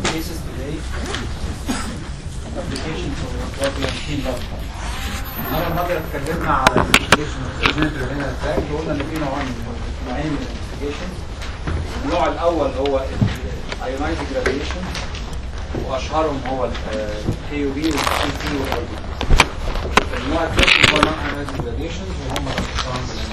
cases today application for what we have seen last time. مرة المرة اتكلمنا على الانفستيجيشن والسيجمنتري هنا ازاي وقلنا ان في نوعين نوعين من الانفستيجيشن النوع الاول هو الايونايز جراديشن واشهرهم هو الكي يو بي والسي تي والاي بي النوع الثاني هو نوع ايونايز جراديشن وهم الارقام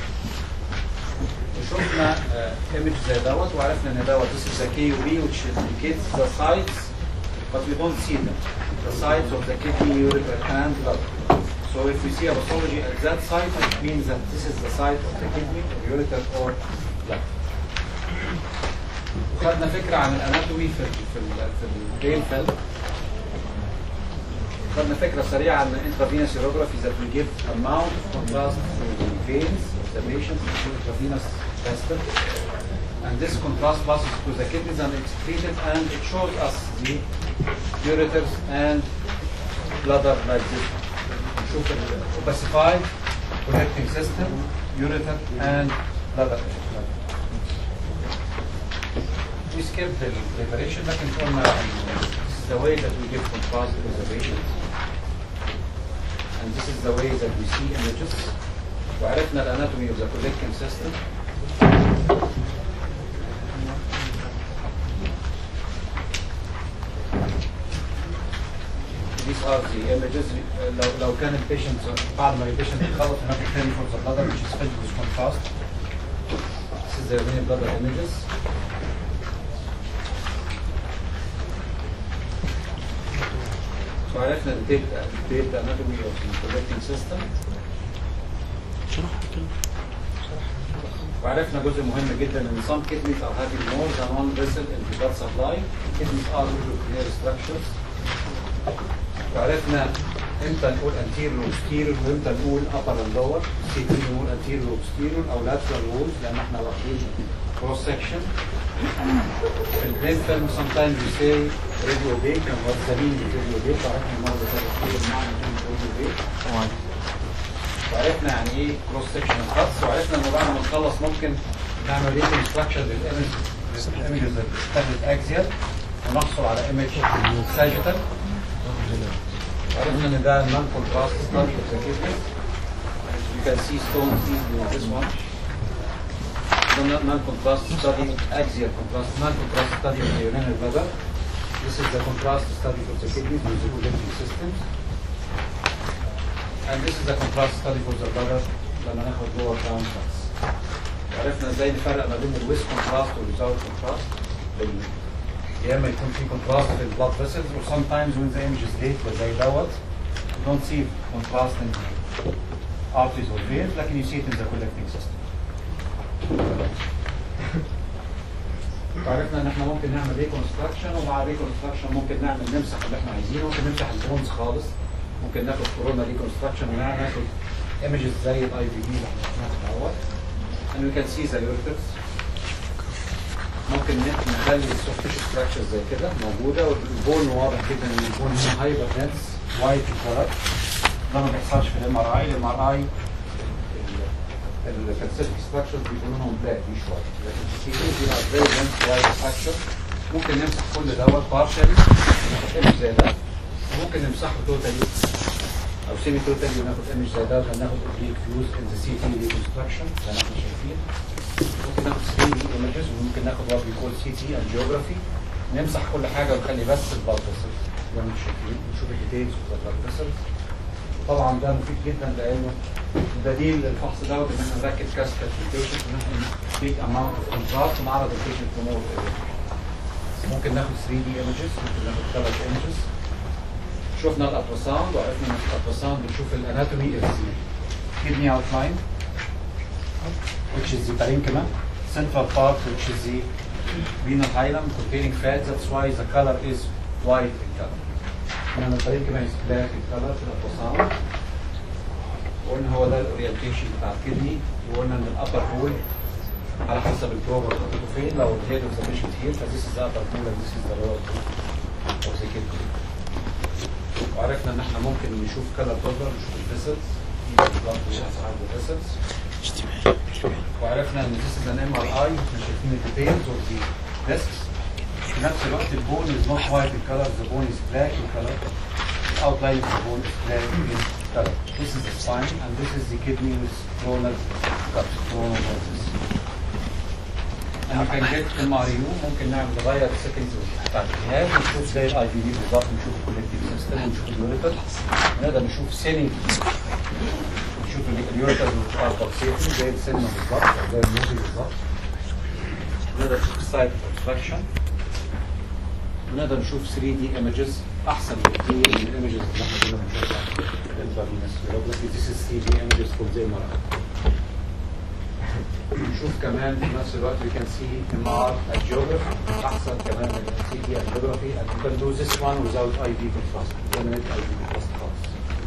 شفنا ايمج زي دوت وعرفنا ان دوت this is a KUB which indicates the sites but we don't see them the sites of the kidney, ureter and bladder so if we see a pathology at that site it means that this is the site of the kidney or ureter or bladder وخدنا فكرة عن الاناتومي في ال في ال في البرين فيلم خدنا فكرة سريعة عن intravenous urography that will give amount of contrast to the veins of the patient through intravenous vessel. And this contrast passes to the kidneys and it's treated and it shows us the ureters and bladder like this. نشوف ال opacified connecting system, ureter and bladder. We skipped the preparation لكن قلنا this is the way that we give contrast to the patient. And this is the way that we see images. وعرفنا الاناتومي of the collecting system. These are the images. Uh, لو لو كان البيشنت بعد ما البيشنت يخلص هناك الثاني for the bladder which is filled with contrast. This is the many bladder images. وعرفنا detailed anatomy of the collecting system. وعرفنا جزء مهم جدا ان some kidneys are having more than one vessel in the blood supply. Kidneys are usually structures. وعرفنا امتى نقول anterior وposterior وامتى نقول upper and lower. سي تي نقول anterior وposterior او lateral walls لان احنا واخدين cross section. في البرين فيلم sometimes we say radio bake and what the meaning of radio bake وعرفنا المرة اللي فاتت ايه المعنى من radio bake. وعرفنا يعني ايه كروس سكشن خاص وعرفنا ان بعد ما نخلص ممكن نعمل ريكونستراكشن للايمج الايمجز اللي اتاخدت اكزيال ونحصل على ايمج ساجيتال عرفنا ان ده نون كونتراست ستادي اوف ذا كيدني You can see stones easily in this one. The non-contrast study, axial contrast, non-contrast study of the urinary bladder. This is the contrast study of the kidneys with the collecting systems. And this is a contrast study for the bladder لما ناخد جوه كراون كلاس. عرفنا ازاي نفرق ما بين الويست كونتراست والويزاوت كونتراست. يا اما يكون في كونتراست في البلاد فيسلز و sometimes when the image is late زي دوت you don't see contrast in the arteries or veins لكن you see it in the collecting system. عرفنا ان احنا ممكن نعمل ريكونستراكشن ومع ريكونستراكشن ممكن نعمل نمسح اللي احنا عايزينه ممكن نمسح البونز خالص ممكن ناخد كورونا ريكونستراكشن وناخد ايمجز زي الاي في دي اللي احنا شفناها في الاول and we can see the ureters ممكن نخلي السوفت تيشو ستراكشر زي كده موجوده والبون واضح جدا ان البون هايبر دنس وايت كلر ده ما بيحصلش في الام ار اي الام ار اي الكالسيفيك ستراكشرز بيكونوا لهم بلاك دي شويه لكن في دي بيبقى فيري دنس وايت ستراكشر ممكن نمسح كل دوت بارشلي ايمج زي ده ممكن نمسحه توتالي او سيمي توتالي وناخد ايمج زي ده وناخد اوبليك فيوز ان ذا سي تي ريكونستراكشن زي ما احنا شايفين ممكن ناخد 3 دي ايمجز وممكن ناخد وات بيكول سي تي انجيوجرافي نمسح كل حاجه ونخلي بس البلد فيسلز زي ما انتم شايفين نشوف الديتيلز اوف ذا بلد فيسلز طبعا ده مفيد جدا لانه بديل للفحص دوت ان احنا نركب كاسكت في البيشنت ان احنا بيج اماونت اوف كونتراست ونعرض البيشنت لمور ممكن ناخد 3 دي ايمجز ممكن ناخد ثلاث ايمجز شفنا الالتراساوند وعرفنا ان الالتراساوند بنشوف الاناتومي از kidney outline which is the parenchyma central part which is the renal hilum containing fat that's why the color is white in color انما البارينكيما is black in color في الالتراساوند وقلنا هو ده الاورينتيشن بتاع الكدني وقلنا ان الابر هول على حسب البروبر حطيته فين لو الهيد اوف ذا بيشنت هير فذيس از ابر هول and this is the lower of the kidney وعرفنا ان احنا ممكن نشوف كلر بروبر نشوف الفيسلز الفيسلز وعرفنا ان this is an MRI احنا شايفين الديتيلز اوف ذا discs في نفس الوقت البون is not white in color the bone is black in color the outline of the bone is black in color this is the spine and this is the kidney with coronal cups coronal versus and you can get MRU ممكن نعمل نغير السيتنجز بتاعت الجهاز ونشوف زي الاي في دي بالظبط نشوف الكولكتيف سيستم ونشوف اليوريتر نقدر نشوف سيلينج نشوف اليوريتر بتاع البلسيتنج زي السينما بالظبط او زي الموفي بالظبط نقدر نشوف السايد اوبستراكشن ونقدر نشوف 3 دي ايمجز احسن بكتير من الايمجز اللي احنا كنا بنشوفها في الفارينس فيروجرافي This is 3 دي ايمجز فور زي المرأة نشوف كمان في نفس الوقت we can see MR angiography احسن كمان من ال 3 دي angiography and you can do this one without IV contrast eliminate IV contrast خالص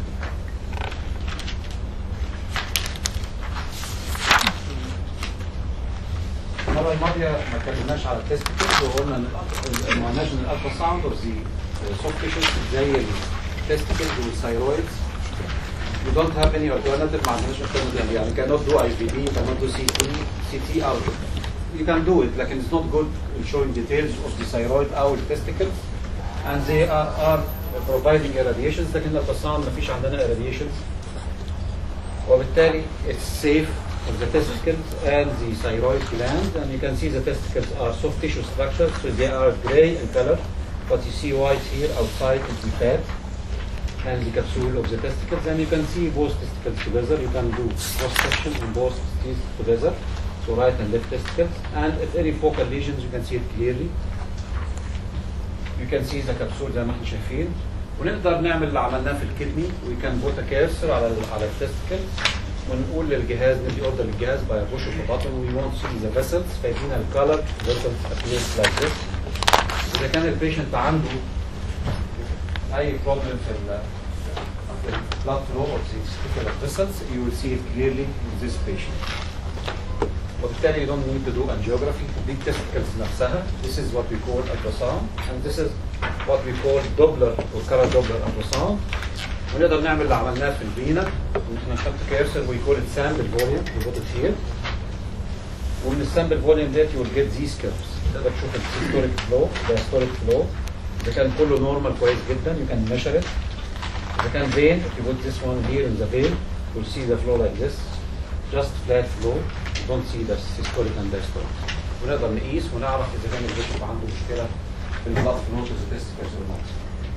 المره الماضيه ما اتكلمناش على التست كيت وقلنا ان ال- ما قلناش ان الالترا ساوند اوف ذا سوفت تيشوز زي التستيكلز والثايرويدز you don't have any alternative ما عندناش alternative يعني cannot do IVD cannot do CT CT out you can do it لكن it's not good in showing details of the thyroid او ال testicles and they are, are providing irradiations لكن الالتراساوند ما فيش عندنا irradiations وبالتالي it's safe of the testicles and the thyroid gland and you can see the testicles are soft tissue structures so they are gray in color but you see white here outside is the fat and the capsule of the testicles and you can see both testicles together you can do cross section in both teeth together so right and left testicles and if any focal lesions you can see it clearly you can see the capsule زي ما احنا شايفين ونقدر نعمل اللي عملناه في الكدني we can put a cursor على ال على التستكل ونقول للجهاز ندي اوردر للجهاز by a push of a button we want to see the vessels فيدينا الكالر vessels appears like this اذا كان البيشنت عنده اي problem في ال في ال blood flow of the testicular vessels you will see it clearly in this patient وبالتالي you don't need to do angiography دي التستكلز نفسها this is what we call ultrasound and this is what we call Doppler or Cara Doppler ultrasound ونقدر نعمل اللي عملناه في الفينا ان احنا نحط كيرسر we call it sample volume we put it here ومن السامبل فوليوم ديت you will get these curves تقدر تشوف الهيستوريك فلو الهيستوريك فلو اذا كان كله نورمال كويس جدا you can measure it اذا كان vein if you put this one here in the vein you'll see the flow like this just flat flow you don't see the systolic and diastolic ونقدر نقيس ونعرف اذا كان البيشنت عنده مشكله في البلاد فلو to the testicles or not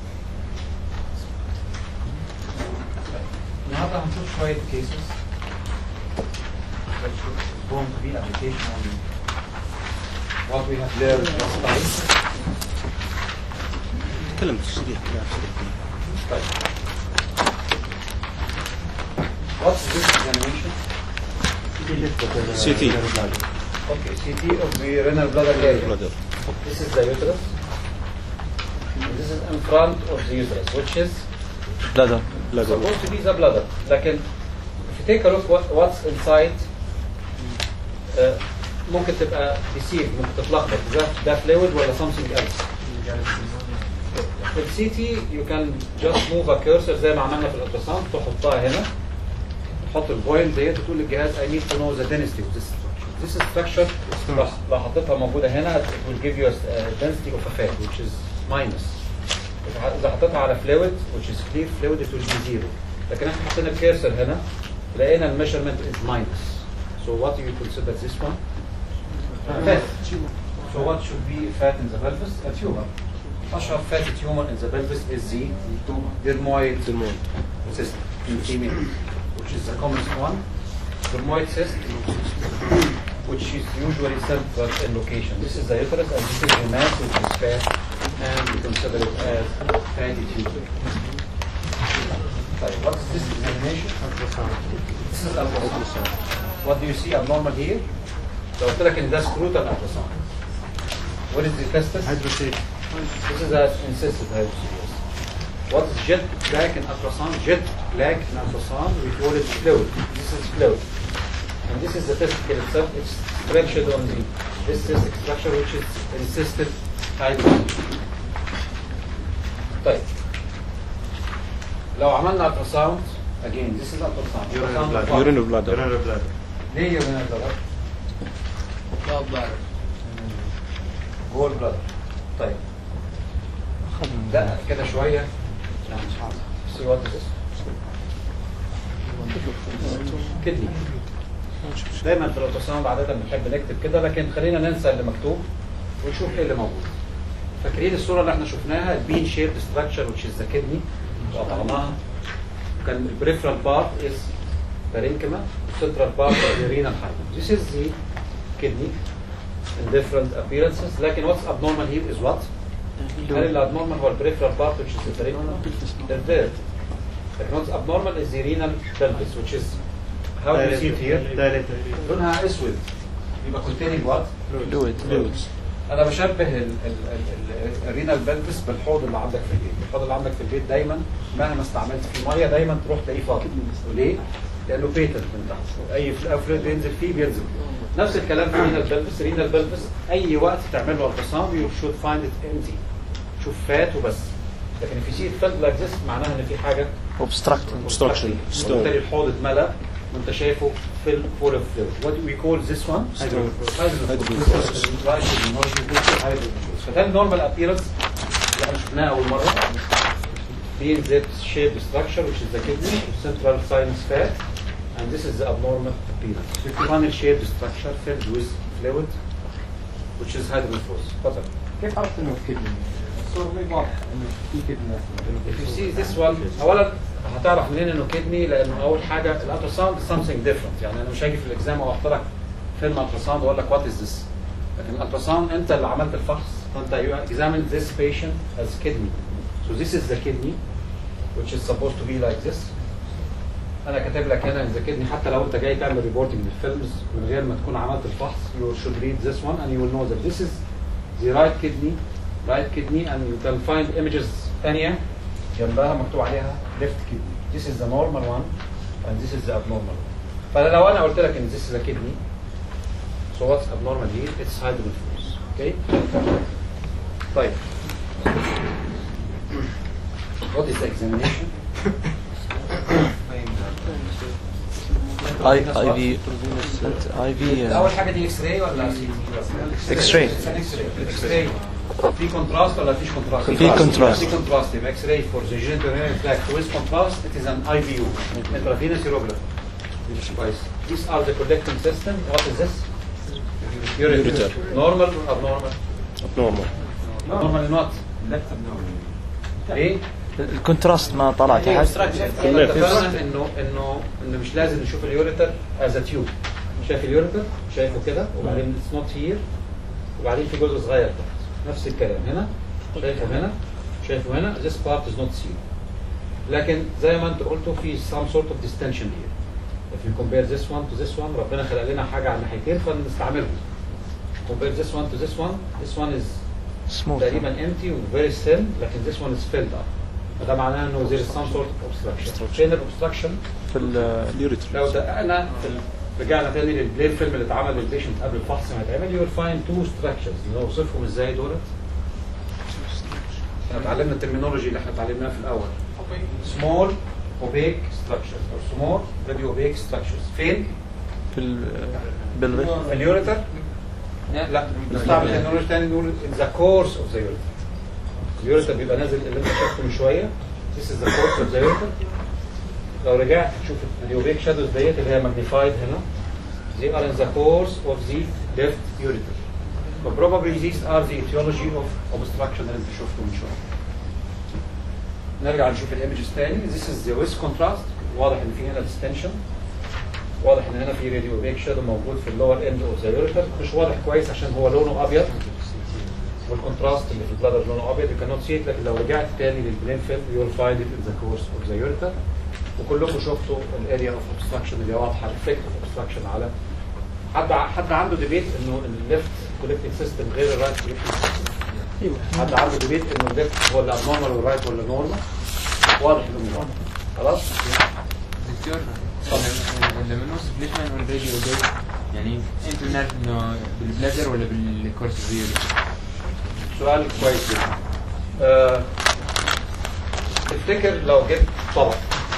النهارده هنشوف شويه cases that should going to be application on what we have learned last time تكلم بالشريط لا طيب What's this examination? CT. Okay, CT of the renal bladder area. بلادر This is the uterus. And this is in front of the uterus, which is بلادر بلادر supposed to be the bladder. لكن if you take a look what, what's inside uh, ممكن تبقى deceived ممكن تتلخبط ده ده fluid ولا something else. في السي تي you can just move a cursor زي ما عملنا في الالتراساوند تحطها هنا تحط البوينت ديت وتقول للجهاز I need to know the density of this structure. This structure لو- لو حطيتها موجودة هنا it will give you a a density of a fat which is minus. إذا حطيتها على fluid which is clear fluid it will be zero. لكن احنا حطينا الكيرسر هنا لقينا الميجرمنت is minus. So what do you consider this one? Fat. So what should be fat in the pelvis? A tumor. أشهر fatty tumor in the pelvis is the dermoid درمون cyst in female, which is the commonest one. Dermoid cyst, which is usually central in location. This is the uterus and this is the mass which is fat and we consider it as fatty tumor. طيب, what is this examination? This is ultrasound. What do you see abnormal here? لو قلت لك ان ده scrotal ultrasound. What is the testis? This is an incisive hydrocephalus. What is jet black in ultrasound? Jet black in ultrasound, we call it fluid. This is fluid. And this is the testicle itself. It's structured on the this cystic structure which is encysted hydrocephalus. طيب لو عملنا ultrasound again this is ultrasound. Ultrasound of what? يورين بلادر ليه urinary bladder؟ Gallbladder. جول بلادر طيب ده كده شويه يعني see what is this كدني دايما في الالتراساوند عاده بنحب نكتب كده لكن خلينا ننسى اللي مكتوب ونشوف ايه اللي موجود فاكرين الصوره اللي احنا شفناها البين شيب ستراكشر which is the kidney وقطعناها كان البريفرال بارت از parenchyma central part of the renal hymen this is the kidney in different appearances لكن what's abnormal here is what هل الابنورمال هو البريفرال بارت which is the parenchyma الفيرت لكن what's abnormal is the renal pelvis which is how do you see it here لونها اسود يبقى containing what فلويد انا بشبه ال- ال- ال- الرينال بلبس بالحوض اللي عندك في البيت الحوض اللي عندك في البيت دايما مهما استعملت فيه ميه دايما تروح تلاقيه فاضي وليه لانه بيتنت من تحت اي فلويد بينزل فيه بينزل نفس الكلام في الرينال بلبس الرينال بلبس اي وقت تعمل له التراساوند يو شود فايند ات امتي شوف فات وبس لكن في سي فات لايك ذس معناها ان في حاجه obstructing Obstruction. وبالتالي الحوض اتملى وانت شايفه في فول اوف فلويد وات وي كول ذس وان فده النورمال ابييرنس اللي احنا شفناه اول مره being that shaped structure which is the kidney central sinus fat and this is the abnormal appearance. Funnel shaped structure filled with fluid which is hydronephrosis. اتفضل. كيف عرفت انه كدني؟ الصورة غير واضحة انه في كدني If you see this one اولا هتعرف منين انه كدني لانه اول حاجه الالتراساوند something different يعني انا مش هاجي في الاكزام واحط لك فيلم التراساوند واقول لك وات از ذس لكن الالتراساوند انت اللي عملت الفحص فانت you examine this patient as kidney so this is the kidney which is supposed to be like this انا كاتب لك هنا the kidney حتى لو انت جاي تعمل ريبورتنج للفيلمز من غير ما تكون عملت الفحص you should read this one and you will know that this is the right kidney right kidney and you can find images ثانيه جنبها مكتوب عليها left kidney this is the normal one and this is the abnormal one فلو انا قلت لك ان this is a kidney so what's abnormal here it's hydronephrosis okay طيب what is the examination اي اي في اي في اول حاجه دي اكس راي ولا سي تي X-ray. اكس راي الاكس راي في كونتراست ولا فيش كونتراست في contrast. في كونتراست يبقى اكس راي فور ذا جينيتال تراكت ويز كونتراست ات از ان اي في يو intravenous urography كويس these are the collecting system what is this Ureter. normal or abnormal abnormal normal in what ليه الكونتراست ما طلع تحت كلها اتفقنا انه انه انه مش لازم نشوف اليوريتر از ا تيوب شايف اليوريتر شايفه كده وبعدين اتس نوت هير وبعدين في جزء صغير تحت نفس الكلام هنا شايفه هنا شايفه هنا this part is not seen لكن زي ما انت قلتوا في some sort of distension here if you compare this one to this one ربنا خلق لنا حاجه على الناحيتين فنستعملهم compare this one to this one this one is سموث تقريبا empty و very thin لكن this one is filled up فده معناه انه there is some sort of obstruction فين الobstruction في ال اليوريتر لو دققنا في ال- رجعنا تاني للبلين فيلم اللي اتعمل للبيشنت قبل الفحص ما يتعمل يو فايند تو ستراكشرز نوصفهم ازاي دولت احنا اتعلمنا الترمينولوجي اللي احنا اتعلمناها في الاول سمول اوبيك ستراكشرز او سمول فيديو اوبيك ستراكشرز فين؟ في ال بالغش في اليوريتر لا نستعمل تكنولوجي تاني نقول in the course of the urethra اليوريتر بيبقى نازل اللي انت شفته من شويه this is the course of the urethra لو رجعت تشوف اليوبيك شادوز ديت اللي هي magnified هنا they are in the course of the left ureter but probably these are the etiology of obstruction اللي انت شفته من شويه نرجع نشوف الايمجز تاني this is the with contrast واضح ان في هنا distension واضح ان هنا في راديو بيك شادو موجود في اللور اند اوف ذا يوريتر مش واضح كويس عشان هو لونه ابيض والكونتراست اللي في البلادر لونه ابيض يو كانوت سي لكن لو رجعت تاني للبلين فيلم يو ويل فايند ات ان ذا كورس اوف ذا يوريتر وكلكم شفتوا الاريا اوف اوبستراكشن اللي هي واضحه الافكت اوف اوبستراكشن على حد حد عنده ديبيت انه الليفت كولكتنج سيستم غير الرايت كولكتنج سيستم ايوه حد عنده ديبيت انه الليفت هو اللي ابنورمال والرايت ولا نورمال واضح انه نورمال خلاص دكتور لما نوصف ليش ما نقول راديو بيت يعني انت بنعرف انه بالبلازر ولا بالكورس زيرو سؤال كويس جدا آه، تفتكر لو جبت طبق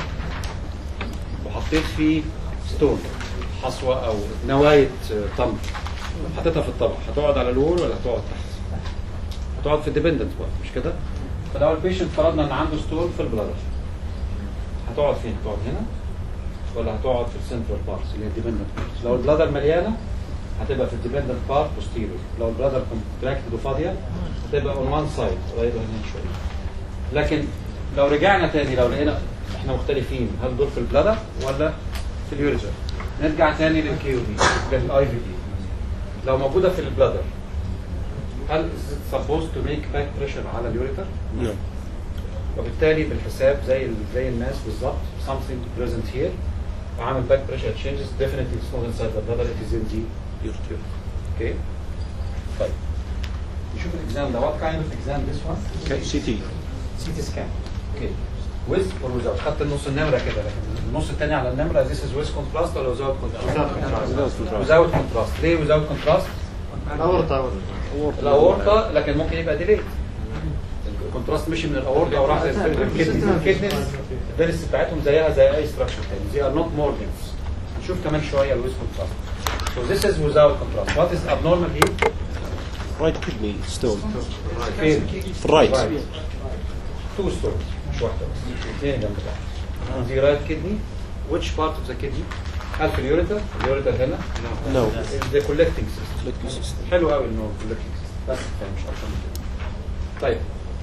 وحطيت فيه ستون حصوة أو نواية آه، تمر حطيتها في الطبق هتقعد على الوول ولا هتقعد تحت؟ هتقعد في الديبندنت بارت مش كده؟ فلو البيشنت فرضنا ان عنده ستون في البلادر هتقعد فين؟ هتقعد هنا ولا هتقعد في السنترال بارتس اللي هي الديبندنت بارتس لو البلادر مليانه هتبقى في الديبندنت بارت بوستيريور لو البلادر كونتراكتد وفاضيه هتبقى اون وان سايد قريبه هنا شويه لكن لو رجعنا تاني لو لقينا احنا مختلفين هل دول في البلادر ولا في اليوريتر نرجع تاني للكيو بي للاي في دي لو موجوده في البلادر هل is it supposed to make back pressure على اليوريتر؟ No. وبالتالي بالحساب زي ال- زي الناس بالظبط something present here وعامل back pressure changes definitely it's not inside the bladder it is in the urethra okay طيب نشوف الاكزام ده what kind of exam this one CT. CT scan okay with or without خدت النص النمره كده لكن النص الثاني على النمره this is with contrast ولا without contrast Without contrast. without contrast ليه without contrast الاورطه الاورطه لكن ممكن يبقى ديليت الكونتراست مشي من الاورطه وراح للكدنيز الكدنيز الفينس بتاعتهم زيها زي اي ستراكشر تاني زي ار نوت مورجنز نشوف كمان شويه الويز كونتراست So this is without contrast. What is abnormal here? Right kidney stone. فين؟ Right. Two stones مش واحدة بس. اثنين جنب بعض. The right kidney. Which part of the kidney? هل في اليوريتر؟ اليوريتر هنا؟ No. The collecting system. Collecting system. حلو قوي انه collecting system. بس كفاية مش اكتر من كده. طيب.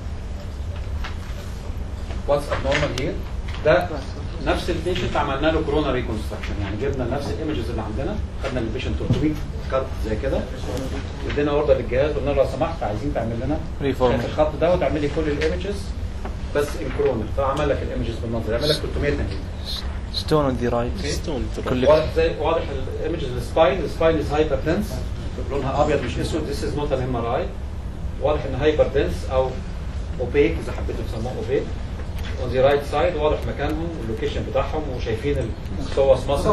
What's abnormal here؟ ده نفس البيشنت عملنا له كورونا ريكونستراكشن يعني جبنا نفس الايمجز اللي عندنا خدنا البيشنت 300 كات زي كده ادينا اوردر للجهاز قلنا له لو سمحت عايزين تعمل لنا Reform. الخط ده وتعمل لي كل الايمجز بس ان كورونا فعمل لك الايمجز بالنظر يعمل لك 300 نتيجه Stone on the right. Stone. to the Collect- واضح زي واضح الايمجز السباين السباين از هايبر دنس لونها ابيض مش اسود ذيس از نوت ان ام ار اي واضح ان هايبر دنس او اوبيك اذا حبيتوا تسموه اوبيك اون ذا رايت سايد واضح مكانهم واللوكيشن بتاعهم وشايفين السوس ماسلز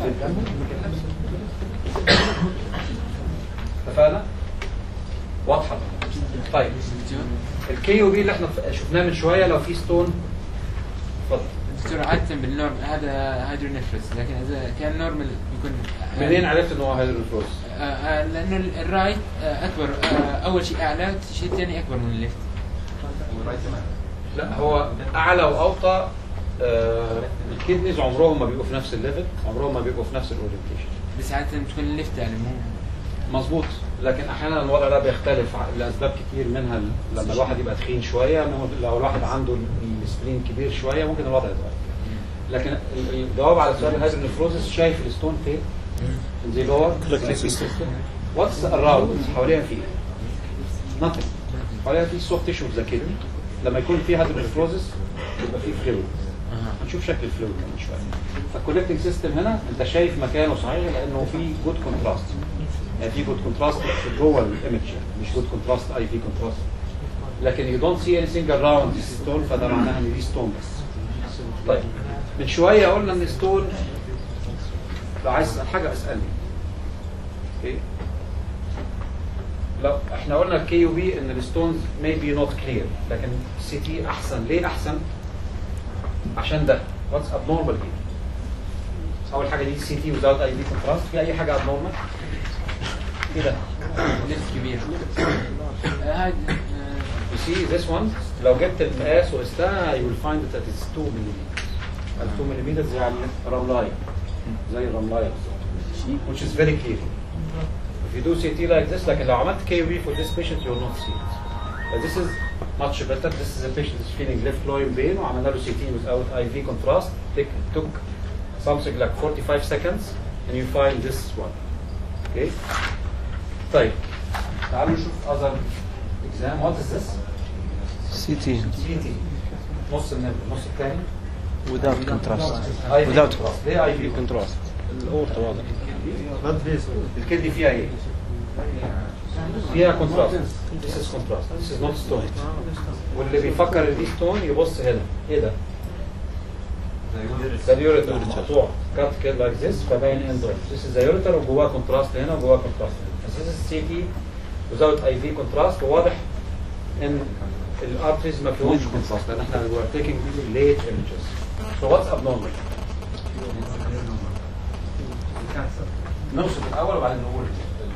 اتفقنا؟ واضحه طيب الكي او بي اللي احنا شفناه من شويه لو في ستون اتفضل دكتور عادة بالنورم هذا هيدرونيفرس لكن اذا كان نورمال بيكون منين عرفت ان هو هيدروفلوس؟ آه، آه، لانه ال- الرايت آه، اكبر آه، اول شيء اعلى الشيء الثاني اكبر من الليفت لا هو اعلى واوطى آه الكدنيز عمرهم ما بيبقوا في نفس الليفل عمرهم ما بيبقوا في نفس الاورينتيشن بس عادة بتكون الليفت يعني مو مظبوط لكن احيانا الوضع ده بيختلف ع- لاسباب كتير منها ال- لما الواحد يبقى تخين شويه إنه لو الواحد عنده ال- السبرين كبير شويه ممكن الوضع يتغير لكن ال- الجواب على سؤال الهيدرونيفروزس شايف الستون فين؟ زي لور Collecting system. واتس اراوند حواليها في nothing حواليها في سوفت تيشو ذا كدني لما يكون في هيدرونيفروزس يبقى في فلويد هنشوف شكل الفلويد كمان شويه فالكولكتنج سيستم هنا انت شايف مكانه صحيح لانه في جود كونتراست يعني في جود كونتراست جوه الايمج مش جود كونتراست اي في كونتراست لكن يو دونت سي اني سنجل راوند ستون فده معناها ان دي ستون بس طيب من شويه قلنا ان ستون لو عايز تسال حاجه اسالني اوكي لا احنا قلنا الكي يو بي ان الستونز may be not clear لكن سي تي احسن ليه احسن؟ عشان ده واتس abnormal here اول حاجه دي سي تي without اي بي كونتراست في اي حاجه abnormal ايه ده؟ الليفت كبير آه، هذا آه، You see this one لو جبت المقاس وقستها you will find that it's 2 ملم 2 ملم يعني رملايه زي الرملايه بالظبط which is very clear if you do CT like this لكن لو عملت KUB for this patient you will not see it but this is much better this is a patient is feeling left loin pain وعملنا له CT without IV contrast Take, took something like 45 seconds and you find this one okay طيب تعالوا نشوف other exam what is this CT CT نص النمر النص الثاني without contrast. IV Without contrast. ليه اي في Contrast. الأورطة واضح. بلاد فيسل الكدني فيها ايه؟ فيها كونتراست This is contrast This is not stone واللي بيفكر ان دي ستون يبص هنا ايه ده؟ ده اليوريتر مقطوع كات كده لايك ذس فباين اند This is the ureter وجواه كونتراست هنا وجواه كونتراست هنا This is CT without IV contrast وواضح ان الارتريز ما فيهمش كونتراست لان احنا we are taking late images So what's abnormal؟ نوصف الاول وبعدين نقول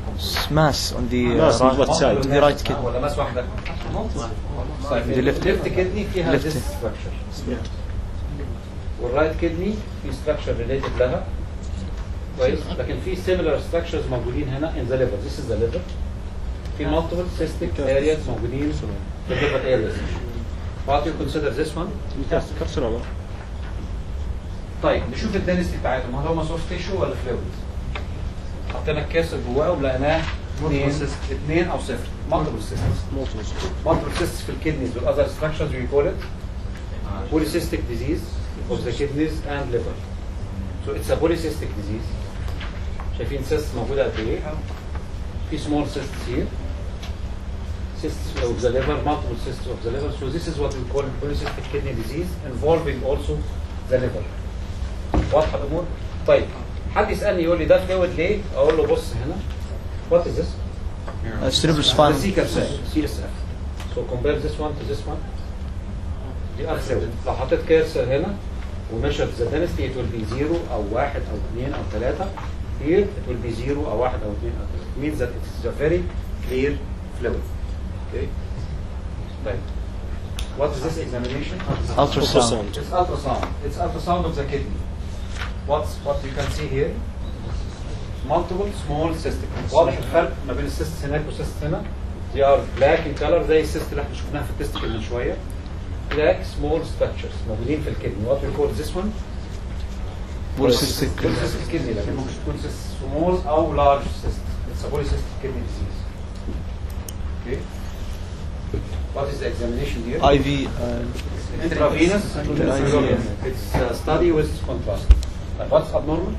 Mass on the uh, Mass on right, what side? on the right kidney. ولا ماس واحده؟ طيب The left. الليفت كدني فيها Left. this structure والرايت كدني في structure related لها كويس لكن في similar structures موجودين هنا in the liver this is the liver في multiple cystic areas موجودين في the liver areas What do you consider this one? كارسينوما طيب نشوف الدنسيتي بتاعتهم هل هم سوفت تيشو ولا فلويد؟ حطينا الكاسر جواه ولقيناه اثنين اثنين او صفر multiple cysts multiple cysts في الكدنيز والاذر structures we call it polycystic disease of the kidneys and liver so it's a polycystic disease شايفين cysts موجوده قد ايه؟ في small cysts here cysts of the liver multiple cysts of the liver so this is what we call polycystic kidney disease involving also the liver واضحه الامور؟ طيب حد يسالني يقول لي ده فلويد ليه؟ اقول له بص هنا what is this؟ Uh, cerebral The spinal. seeker cell, CSF. So compare this one to this one. دي ار فلويد. لو حطيت كيرسر هنا ومشت the density it will be 0 او 1 او 2 او 3. Here it will be 0 او 1 او 2 او 3. It means that it is a very clear fluid. Okay? طيب. What is this examination? Ultrasound. It's ultrasound. It's ultrasound of the kidney. What's what you can see here? Multiple small cystic. واضح الفرق ما بين السيست هناك والسيست هنا. They are black in color زي السيست اللي احنا شفناها في التستيكل من شويه. Black small structures موجودين في الكدني. What we call this one? Polycystic. Polycystic kidney لكن ممكن تكون cyst small او large cyst. It's a polycystic kidney disease. Okay. What is the examination here? IV. Uh, intravenous Intravenous. It's a study with contrast. Like what's abnormal?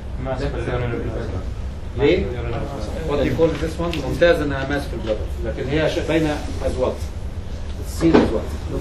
ليه؟ What do you call this one? ممتاز انها ماس في البلد لكن هي ش- باينه as what? It's seen as what?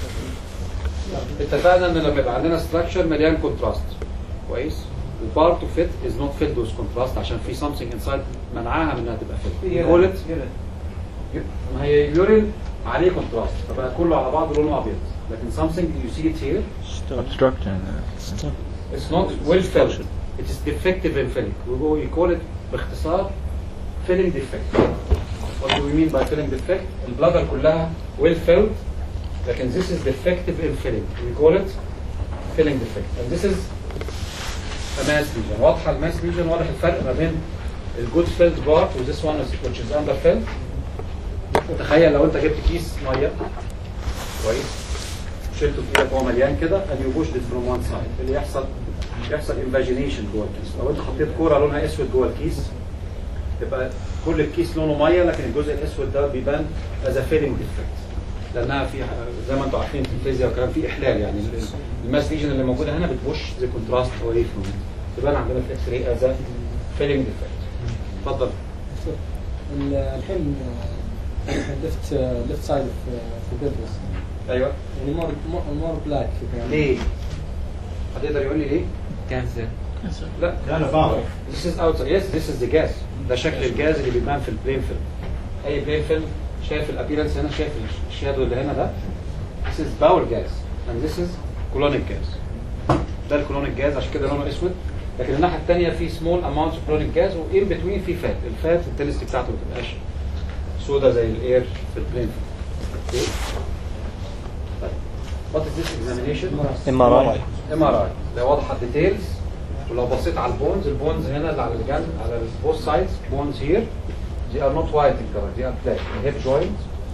اتفقنا ان لما يبقى عندنا structure مليان كونتراست كويس؟ وبارت اوف ات از نوت فيلد with contrast عشان في something inside منعها من انها تبقى filled. We call it ما هي يورين عليه كونتراست فبقى كله على بعض لونه ابيض لكن something you see it here obstruction. It's not well filled. It is defective in filling. We, go, we call it باختصار filling defect. What do we mean by filling defect? البلادر كلها well filled لكن this is defective in filling. We call it filling defect. And this is a mass lesion. واضحة الماس lesion واضح الفرق ما بين ال good filled part و this one is- which is under filled. تخيل لو انت جبت كيس ميه كويس شلته في ايدك وهو مليان كده and you pushed it from one side اللي يحصل يحصل invagination جوه الكيس لو انت حطيت كوره لونها اسود جوه الكيس يبقى كل الكيس لونه ميه لكن الجزء الاسود ده بيبان as a filling defect لانها في زي ما انتم عارفين في الفيزياء والكلام في احلال يعني ال- الماس ليجن اللي موجوده هنا بتبوش زي كونتراست اواي فروم تبان عندنا في الاكس راي از filling defect اتفضل ال- الحين ليفت ليفت سايد في بيربس ايوه يعني مور مور بلاك ليه؟ حد يقدر يقول لي ليه؟ كانسر لا لا لا فاهم This is outside. Yes, this is the gas. ده شكل الجاز اللي بيبان في البلين فيلم. اي بلين فيلم شايف الابيرنس هنا شايف الشادو اللي هنا ده. This is bowel gas and this is colonic gas. ده الكولونيك جاز عشان كده لونه اسود. لكن الناحيه الثانيه في سمول اماونتس اوف كولونيك جاز وان بتوين في فات. الفات الدنسيتي بتاعته ما تبقاش سودا زي الاير في البلين فيلم. اوكي؟ طيب. What is this examination? MRI. ام ار اي لو واضحه الديتيلز ولو بصيت على البونز البونز هنا اللي على الجنب على البوث سايدز بونز هير دي ار نوت وايت ان كلر دي ار بلاك هيب جوينت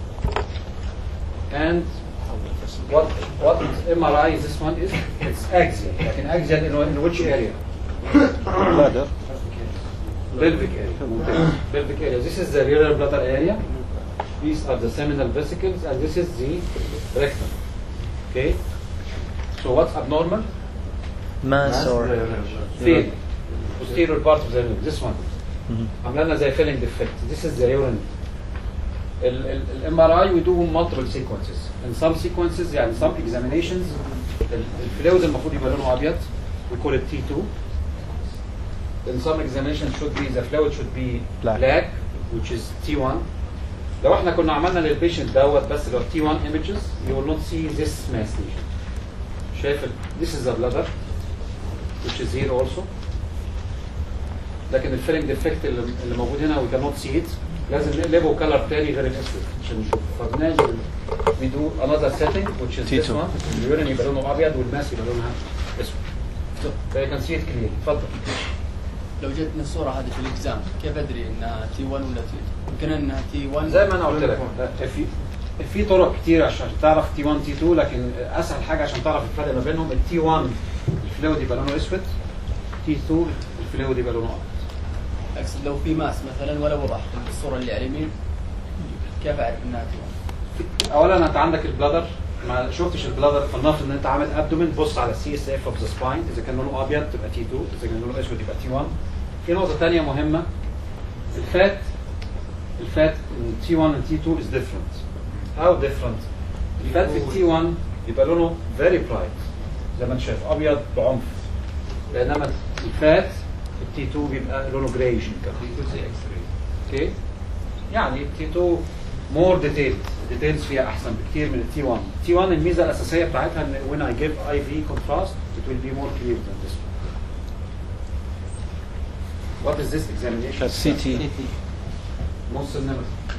and what what MRI this one is it's axial لكن axial in, in which area bladder pelvic area ممتاز. pelvic area this is the rear bladder area these are the seminal vesicles and this is the rectum okay so what's abnormal Mass or فين posterior part of the neck this one Mhm. عامله لنا زي filling defect this is the urine الام ار اي we do multiple sequences in some sequences يعني some examinations الفلويد المفروض يبقى لونه ابيض we call it T2 in some examination should be the fluid should be Black. black which is T1 لو احنا كنا عملنا للبيشنت دوت بس لو T1 images you will not see this mass lesion شايف ال- this is the bladder which is here also لكن الفيلنج ديفكت اللي, اللي موجود هنا وي كانوت سي ات لازم نقلبه كلر تاني غير الاسود عشان نشوف فبنعمل we do another setting which is this T2. one اليورين يبقى لونه ابيض والماس يبقى لونها اسود so you can see it clearly اتفضل لو جتني الصورة هذه في الاكزام كيف ادري انها تي 1 ولا تي يمكن انها تي 1 زي ما انا قلت لك في في طرق كتير عشان تعرف تي 1 تي 2 لكن اسهل حاجه عشان تعرف الفرق ما بينهم التي 1 الفلويد يبقى لونه اسود تي 2 الفلويد يبقى لونه ابيض اقصد لو في ماس مثلا ولا وضح الصورة اللي على اليمين كيف اعرف انها تي 1 اولا انت عندك البلادر ما شفتش البلادر فلنفرض ان انت عامل ابدومين بص على السي اس اف اوف ذا سباين اذا كان لونه ابيض تبقى تي 2 اذا كان لونه اسود يبقى تي 1 في نقطه ثانيه مهمه الفات الفات تي 1 and تي 2 is different how different الفات في التي 1 يبقى لونه very bright زي ما انت شايف ابيض بعنف بينما الفات في التي 2 بيبقى لونه جرايش كده اوكي يعني التي 2 مور ديتيلد ديتيلز فيها احسن بكتير من التي 1 التي 1 الميزه الاساسيه بتاعتها ان when I give IV contrast it will be more clear than this one What is this examination? CT نص النمر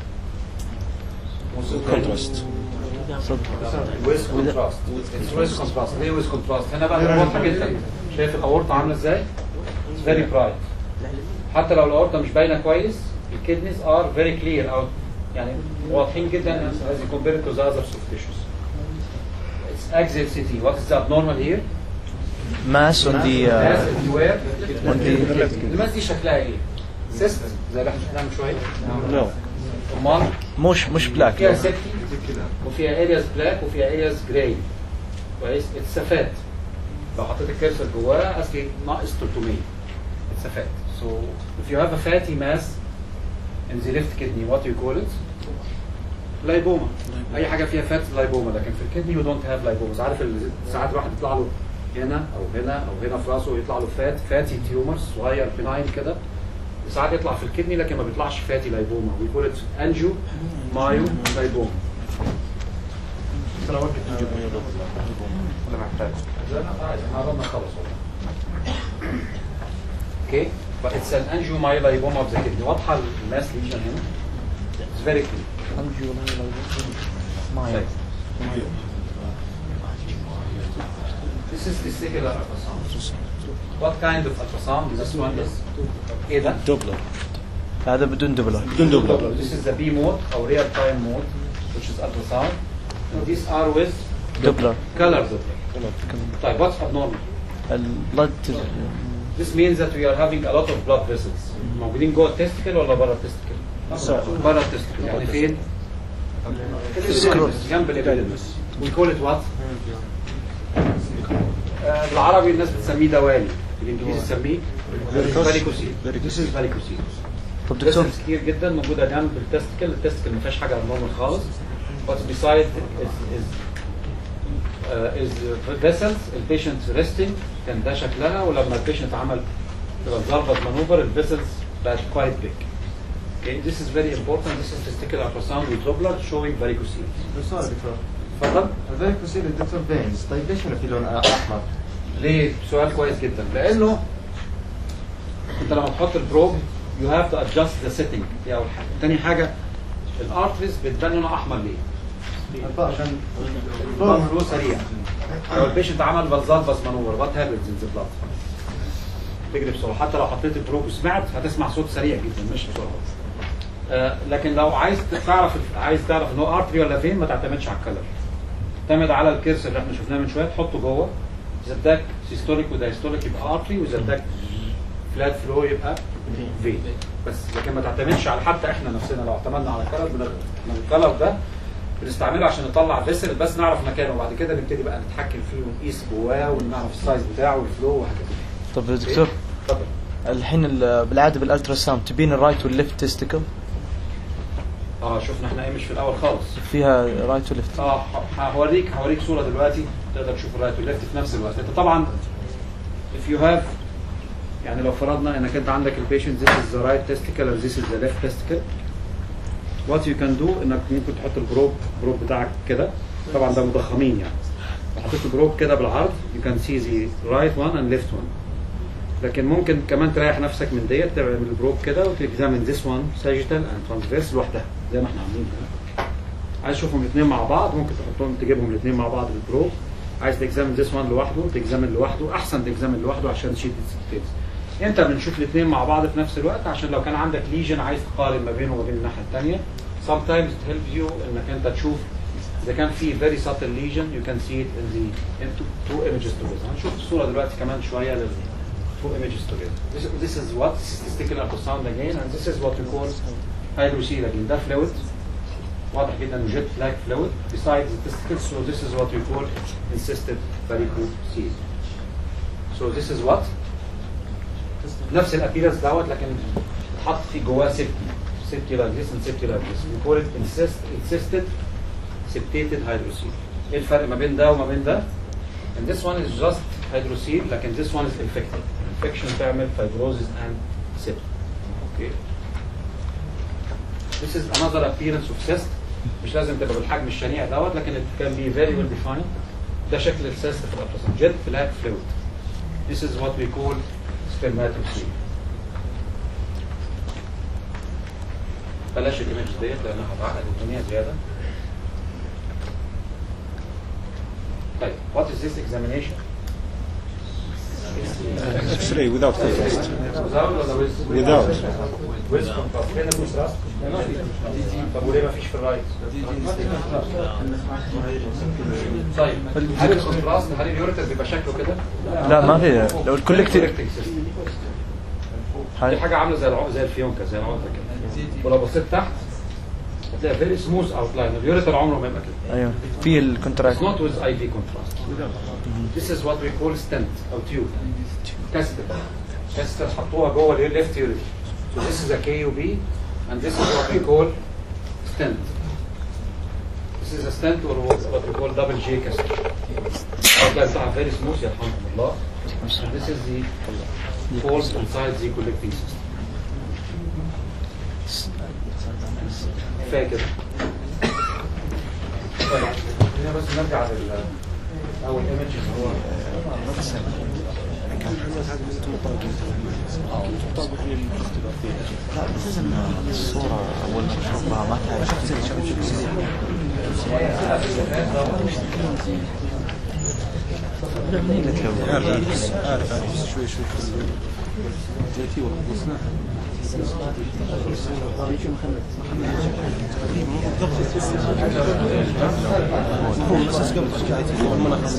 نص Contrast. with contrast it's with contrast ليه with contrast هنا بقى واضحه جدا شايف الاورطه عامله ازاي؟ It's very bright حتى لو الاورطه مش باينه كويس الكدنيز ار فيري كلير او يعني واضحين جدا as you compare it to the other soft tissues. It's axial CT. What is the abnormal here? mass on the Mass uh, everywhere. on the الماس دي شكلها ايه؟ سيست زي اللي احنا شفناها من شويه No. امال مش مش black فيها سيفتي وفيها ارياز بلاك وفيها ارياز جراي كويس اتس فات لو حطيت الكرسر جواه اصلي ناقص 300 اتس فات so if you have a fatty mass in the left kidney what do you call it لايبوما اي حاجه فيها فات لايبوما لكن في الكدني you don't have لايبوما عارف ال- ساعات الواحد يطلع له هنا او هنا او هنا في راسه يطلع له فات فاتي تيومر صغير بناين كده ساعات يطلع في الكدني لكن ما بيطلعش فاتي لايبوما we call it انجو مايو لايبوما زي ما انت عايز احنا قربنا نخلص والله اوكي فاتس ان انجو مايو لايبوما اوف ذا كدني واضحه الماس ليجن هنا اتس فيري كلير This is testicular ultrasound. What kind of ultrasound? This one is ايه ده؟ Doppler. هذا بدون دبلر بدون Doppler. This is the B mode or real time mode, which is ultrasound. And these are with دبلر color Doppler. طيب what's abnormal? البلد This means that we are having a lot of blood vessels. موجودين جوه التستيكل ولا بره التستيكل؟ بره التستيكل يعني فين؟ Scroll. جنب الابيدمس. We call it what؟ آه، بالعربي الناس بتسميه دوالي بالانجليزي تسميه فاليكوسيل Varicose. This is varicocele. طب دكتور فيسلز كتير جدا موجوده جنب التستيكل التستيكل ما فيهاش حاجه نورمال خالص but beside is is uh, is vessels البيشنت resting كان ده شكلها ولما البيشنت عمل ظبط مانوفر الفيسلز بقت quite big Okay, this is very important. This is testicular ultrasound with Doppler showing varicocele. سؤال دكتور اتفضل. هذاك يصير الدكتور فينز طيب ليش هنا في لون احمر؟ ليه؟ سؤال كويس جدا لانه انت لما تحط البروب يو هاف تو ادجست ذا سيتنج دي اول حاجه، تاني حاجه الارتريز بتبان لونه احمر ليه؟ عشان الفلو فلو سريع لو البيشنت عمل بلزال مانوفر وات هابنز ان ذا بلاد تجري بسرعه حتى لو حطيت البروب وسمعت هتسمع صوت سريع جدا مش بسرعه آه لكن لو عايز تعرف عايز تعرف ان هو ارتري ولا فين ما تعتمدش على الكلر اعتمد على الكيرسر اللي احنا شفناه من شويه تحطه جوه اذا اداك سيستوليك ودايستوليك يبقى ارتري واذا اداك فلات فلو يبقى فين بس لكن ما تعتمدش على حتى احنا نفسنا لو اعتمدنا على الكلر بنغلط احنا الكلر ده بنستعمله عشان نطلع فيسل بس نعرف مكانه وبعد كده نبتدي بقى نتحكم فيه ونقيس جواه ونعرف السايز بتاعه والفلو وهكذا طب دكتور اتفضل الحين ال- بالعاده بالالترا ساوند تبين الرايت والليفت تستيكل اه شفنا احنا ايه مش في الاول خالص فيها رايت وليفت اه ه- هوريك هوريك صوره دلوقتي تقدر تشوف الرايت والليفت في نفس الوقت انت طبعا if you have يعني لو فرضنا انك انت عندك البيشنت this is the right testicle or this is the left testicle what you can do انك ممكن تحط البروب البروب بتاعك كده طبعا ده مضخمين يعني لو حطيت البروب كده بالعرض you can see the right one and left one لكن ممكن كمان تريح نفسك من ديت تعمل البروب كده وتكزامن ذيس وان ساجيتال اند ترانسفيرس لوحدها زي ما احنا عاملين هنا عايز تشوفهم الاثنين مع بعض ممكن تحطهم تجيبهم الاثنين مع بعض بالبروب عايز تكزامن ذيس وان لوحده تكزامن لوحده احسن تكزامن لوحده عشان تشيل الديتيلز انت بنشوف الاثنين مع بعض في نفس الوقت عشان لو كان عندك ليجن عايز تقارن ما بينه وما بين الناحيه الثانيه sometimes it helps you انك انت تشوف اذا كان في very subtle lesion you can see it in the in two, two images together هنشوف الصوره دلوقتي كمان شويه لل two images together this, this is what statistical ultrasound again and this is what we call hydrocele again ده fluid واضح جدا انه jet black fluid besides the testicles so this is what we call encysted varicocele so this is what نفس الابيرنس دوت لكن حط في جواه سيفتي سيفتي لايك ذس سيفتي لايك ذس we call it insist insisted septated hydrocele ايه الفرق ما بين ده وما بين ده and this one is just hydrocele لكن this one is infected infection تعمل fibrosis and septic okay this is another appearance of cyst مش لازم تبقى بالحجم الشنيع دوت لكن it can be very well defined ده شكل السيست في الابرسون jet black fluid this is what we call spermatocele بلاش الايمج ديت لانها هتعقد الدنيا زياده طيب what is this examination؟ X-ray without contrast. without ولا with؟ Without. with contrast فين الكونتراست؟ طب وليه ما فيش في الرايت؟ طيب هل الكونتراست هل اليوريتر بيبقى شكله كده؟ لا ما في لو الكولكتيف Collecting system. دي حاجه عامله زي العقد زي الفيونكه زي العقده كده ولو بصيت تحت هتلاقي فيري سموث اوت لاين اليوريتر عمره ما يبقى كده ايوه في It's الكونتراكت not with IV contrast. This is what we call stent أو tube. كاستر. كاستر حطوها جوه ال left urethra. So this is a KUB and this is what we call stent. This is a stent or what we call double J caster. الأوتلاين بتاعها very smooth يرحمكم الله. And this is the holes inside the collecting system. كفايه كده. طيب خلينا بس نرجع لل اول ايمج اللي هو لا بس ان الصورة اول ما تشوفها ما تعرف عارف عارف عارف عارف شوي شوي جاتي وخلصنا هو الاساس قبل جاتي اول ما ناخذ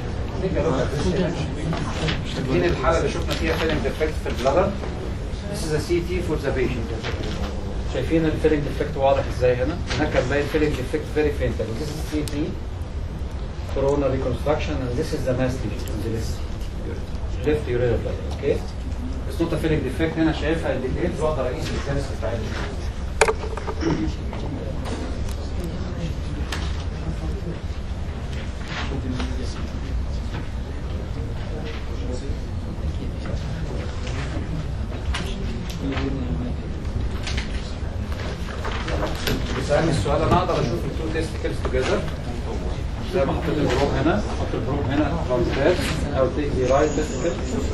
شايفين الحاله اللي شفنا فيها فيلنج ديفكت في البلغر This is a CT for the patient شايفين الفيلنج ديفكت واضح ازاي هنا هناك هنلاقي الفيلنج ديفكت very faint This is CT coronal reconstruction and this is the mass lesion in the left left urinary bladder okay It's not a filling defect هنا شايفها الديتيلز واقدر اقيس الكنس بتاعتها بيسألني السؤال انا اقدر اشوف التو تيستيكلز توجذر زي ما حطيت البروب هنا احط البروب هنا فرونتات او تيك دي رايت تيستيكل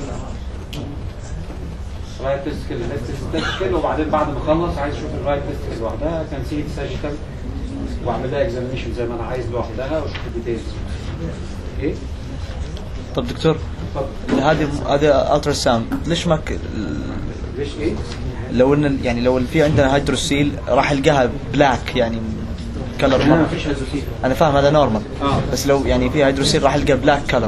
رايت تيستيكل ليفت تيستيكل وبعدين بعد ما اخلص عايز اشوف الرايت تيستيكل لوحدها كان سي ساجيتال واعمل لها اكزامينشن زي ما انا عايز لوحدها واشوف الديتيلز اوكي طب دكتور اتفضل هذه هذا الترا ساوند ليش ما ك... ليش ايه؟ لو ان يعني لو في عندنا هيدروسيل راح القاها بلاك يعني كلر هنا ما مفيش هيدروسيل انا فاهم هذا نورمال آه. بس لو يعني في هيدروسيل راح القى بلاك كلر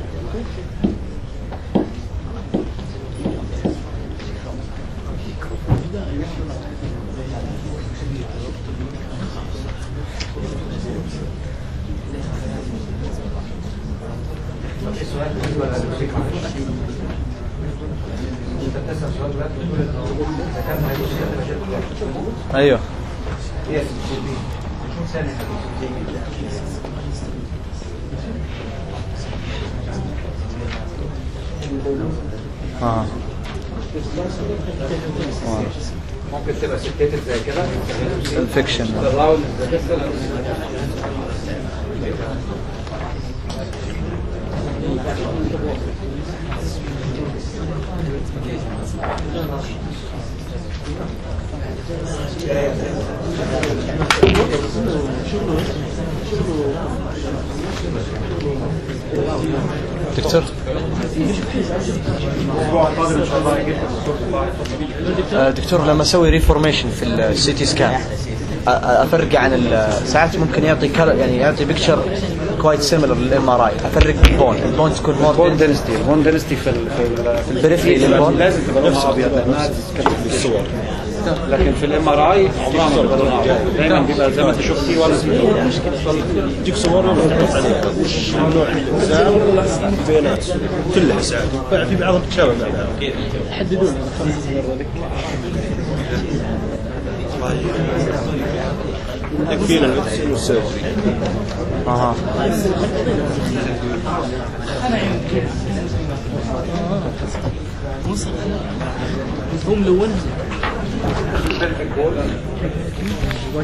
في سؤال بالنسبه للهيدروسيل معلش انت بتسال سؤال دلوقتي بتقول اذا كان هيدروسيل هتبقى شكله واحد. ايوه Yes, it should be. ثانية اه ممكن تبقى ستيتد زي كده الفيكشن الراوند دكتور آه، دكتور لما اسوي ريفورميشن في السي تي سكان افرق عن ال- ساعات ممكن يعطي كلر يعني يعطي بيكتشر كوايت سيميلر للام ار اي افرق بالبون البون تكون بون مور دينستي البون دينستي في ال في ال في البريفري لازم للبون لازم تبقى لونها ابيض لانها تتكتب بالصور لكن في الام ار اي عمرها ما بتبقى لونها ابيض دايما بيبقى زي ما انت شفتي ولا تجيك صور ونحط عليها وش نوع الساعه ولا البيانات كلها ساعات في بعضها بتشابه مع بعض يحددون يكفينا الواتس والسيرفر اها هم ملونها